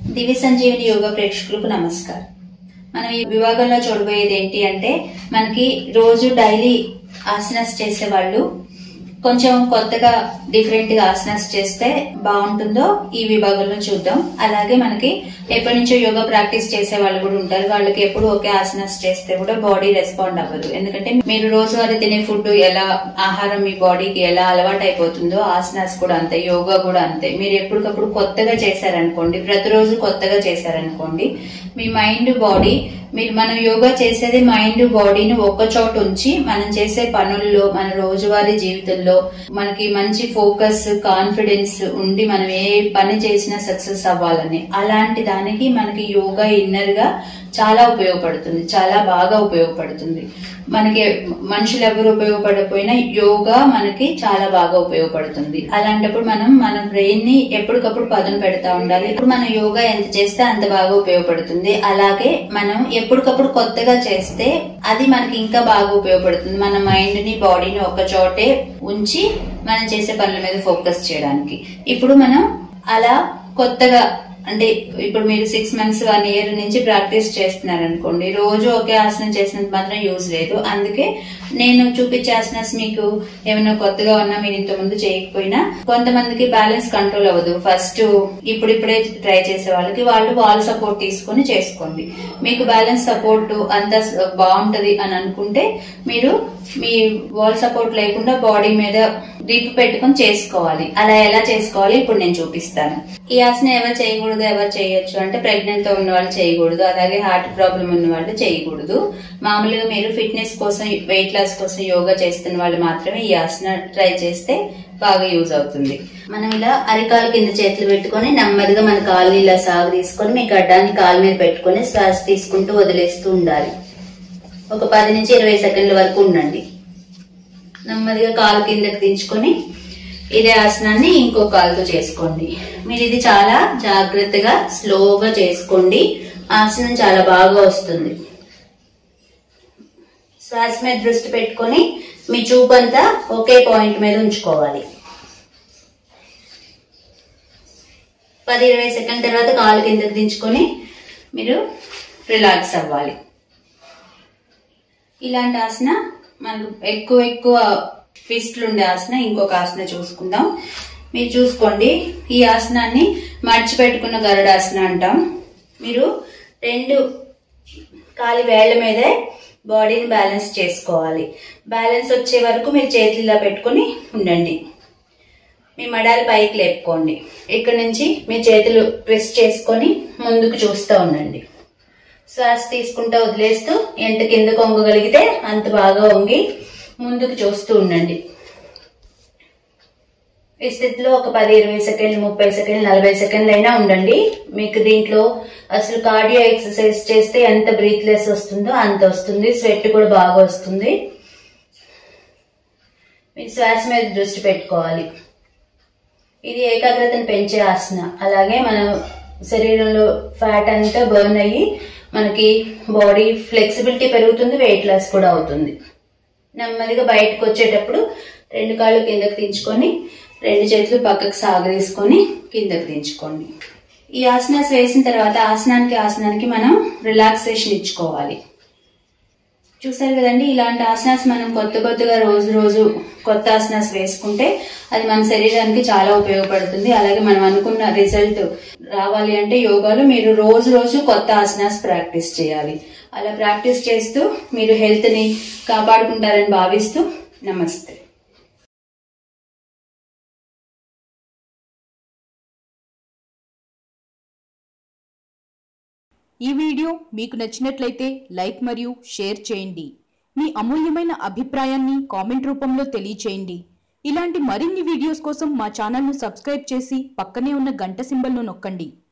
దివ్య సంజీవిని యోగా ప్రేక్షకులకు నమస్కారం మనం ఈ విభాగంలో చూడబోయేది ఏంటి అంటే మనకి రోజు డైలీ ఆసనాస్ చేసే వాళ్ళు కొంచెం కొత్తగా డిఫరెంట్ గా ఆసనాస్ చేస్తే బాగుంటుందో ఈ విభాగంలో చూద్దాం అలాగే మనకి ఎప్పటి నుంచో యోగా ప్రాక్టీస్ చేసే వాళ్ళు కూడా ఉంటారు వాళ్ళకి ఎప్పుడు ఒకే ఆసనాస్ చేస్తే కూడా బాడీ రెస్పాండ్ అవ్వదు ఎందుకంటే మీరు రోజువారీ తినే ఫుడ్ ఎలా ఆహారం మీ బాడీకి ఎలా అలవాటు అయిపోతుందో ఆసనాస్ కూడా అంతే యోగా కూడా అంతే మీరు ఎప్పటికప్పుడు కొత్తగా చేశారనుకోండి ప్రతిరోజు కొత్తగా చేశారనుకోండి మీ మైండ్ బాడీ మీరు మనం యోగా చేసేది మైండ్ బాడీని ఒక్క చోట ఉంచి మనం చేసే పనుల్లో మన రోజువారీ జీవితంలో మనకి మంచి ఫోకస్ కాన్ఫిడెన్స్ ఉండి మనం ఏ పని చేసినా సక్సెస్ అవ్వాలని అలాంటి దానికి మనకి యోగా ఇన్నర్ గా చాలా ఉపయోగపడుతుంది చాలా బాగా ఉపయోగపడుతుంది మనకి మనుషులు ఎవరు ఉపయోగపడకపోయినా యోగా మనకి చాలా బాగా ఉపయోగపడుతుంది అలాంటప్పుడు మనం మన బ్రెయిన్ ని ఎప్పటికప్పుడు పదును పెడతా ఉండాలి ఇప్పుడు మనం యోగా ఎంత చేస్తే అంత బాగా ఉపయోగపడుతుంది అలాగే మనం ఎప్పటికప్పుడు కొత్తగా చేస్తే అది మనకి ఇంకా బాగా ఉపయోగపడుతుంది మన మైండ్ ని బాడీని ఒక చోటే ఉంచి మనం చేసే పనుల మీద ఫోకస్ చేయడానికి ఇప్పుడు మనం అలా కొత్తగా అంటే ఇప్పుడు మీరు సిక్స్ మంత్స్ వన్ ఇయర్ నుంచి ప్రాక్టీస్ చేస్తున్నారు అనుకోండి రోజు ఒకే ఆసనం చేసినంత మాత్రం యూజ్ లేదు అందుకే నేను చూపించే ఆసనాస్ మీకు ఏమైనా కొత్తగా ఉన్నా మీరు ఇంత ముందు చేయకపోయినా కొంతమందికి బ్యాలెన్స్ కంట్రోల్ అవ్వదు ఫస్ట్ ఇప్పుడిప్పుడే ట్రై చేసే వాళ్ళకి వాళ్ళు వాల్ సపోర్ట్ తీసుకొని చేసుకోండి మీకు బ్యాలెన్స్ సపోర్ట్ అంత బాగుంటది అని అనుకుంటే మీరు మీ వాల్ సపోర్ట్ లేకుండా బాడీ మీద గ్రిప్ పెట్టుకొని చేసుకోవాలి అలా ఎలా చేసుకోవాలి ఇప్పుడు నేను చూపిస్తాను ఈ ఆసనం ఎవరు చేయకూడదు ఎవరు చేయొచ్చు అంటే ప్రెగ్నెంట్ తో ఉన్న వాళ్ళు చేయకూడదు అలాగే హార్ట్ ప్రాబ్లం ఉన్న వాళ్ళు చేయకూడదు మామూలుగా మీరు ఫిట్నెస్ కోసం వెయిట్ లాస్ కోసం యోగా చేస్తున్న వాళ్ళు మాత్రమే ఈ ఆసన ట్రై చేస్తే బాగా యూజ్ అవుతుంది మనం ఇలా అరికాలు కింద చేతులు పెట్టుకొని నెమ్మదిగా మన కాళ్ళు ఇలా సాగు తీసుకొని మీ గడ్డాన్ని కాలు మీద పెట్టుకొని శ్వాస తీసుకుంటూ వదిలేస్తూ ఉండాలి ఒక పది నుంచి ఇరవై సెకండ్ల వరకు ఉండండి నెమ్మదిగా కాలు కిందకి దించుకొని ఇదే ఆసనాన్ని ఇంకో కాలుతో చేసుకోండి మీరు ఇది చాలా జాగ్రత్తగా స్లోగా చేసుకోండి ఆసనం చాలా బాగా వస్తుంది శ్వాస మీద దృష్టి పెట్టుకొని మీ చూపు అంతా ఒకే పాయింట్ మీద ఉంచుకోవాలి పది ఇరవై సెకండ్ తర్వాత కాలు కిందకి దించుకొని మీరు రిలాక్స్ అవ్వాలి ఇలాంటి ఆసన మనకు ఎక్కువ ఎక్కువ ఫిస్ట్లు ఉండే ఆసన ఇంకొక ఆసన చూసుకుందాం మీరు చూసుకోండి ఈ ఆసనాన్ని మడిచిపెట్టుకున్న గరుడాసన అంటాం మీరు రెండు కాలి వేళ్ల మీదే బాడీని బ్యాలెన్స్ చేసుకోవాలి బ్యాలెన్స్ వచ్చే వరకు మీరు చేతులు ఇలా పెట్టుకొని ఉండండి మీ మడాలు పైకి లేపుకోండి ఇక్కడ నుంచి మీ చేతులు ట్విస్ట్ చేసుకొని ముందుకు చూస్తూ ఉండండి శ్వాస తీసుకుంటూ వదిలేస్తూ ఎంత కిందకు వంగగలిగితే అంత బాగా వంగి ముందుకు చూస్తూ ఉండండి ఈ స్థితిలో ఒక పది ఇరవై సెకండ్లు ముప్పై సెకండ్లు నలభై సెకండ్లు అయినా ఉండండి మీకు దీంట్లో అసలు కార్డియో ఎక్సర్సైజ్ చేస్తే ఎంత బ్రీత్లెస్ వస్తుందో అంత వస్తుంది స్వెట్ కూడా బాగా వస్తుంది మీరు శ్వాస మీద దృష్టి పెట్టుకోవాలి ఇది ఏకాగ్రతను పెంచే ఆసన అలాగే మన శరీరంలో ఫ్యాట్ అంతా బర్న్ అయ్యి మనకి బాడీ ఫ్లెక్సిబిలిటీ పెరుగుతుంది వెయిట్ లాస్ కూడా అవుతుంది నెమ్మదిగా బయటకు వచ్చేటప్పుడు రెండు కాళ్ళు కిందకు దించుకొని రెండు చేతులు పక్కకు సాగదీసుకొని కిందకు దించుకోండి ఈ ఆసనాస్ వేసిన తర్వాత ఆసనానికి ఆసనానికి మనం రిలాక్సేషన్ ఇచ్చుకోవాలి చూసారు కదండి ఇలాంటి ఆసనాస్ మనం కొత్త కొత్తగా రోజు రోజు కొత్త ఆసనాస్ వేసుకుంటే అది మన శరీరానికి చాలా ఉపయోగపడుతుంది అలాగే మనం అనుకున్న రిజల్ట్ రావాలి అంటే యోగాలో మీరు రోజు రోజు కొత్త ఆసనాస్ ప్రాక్టీస్ చేయాలి అలా ప్రాక్టీస్ చేస్తూ మీరు హెల్త్ ని కాపాడుకుంటారని భావిస్తూ నమస్తే ఈ వీడియో మీకు నచ్చినట్లయితే లైక్ మరియు షేర్ చేయండి మీ అమూల్యమైన అభిప్రాయాన్ని కామెంట్ రూపంలో తెలియచేయండి ఇలాంటి మరిన్ని వీడియోస్ కోసం మా ఛానల్ను సబ్స్క్రైబ్ చేసి పక్కనే ఉన్న గంట సింబల్ను నొక్కండి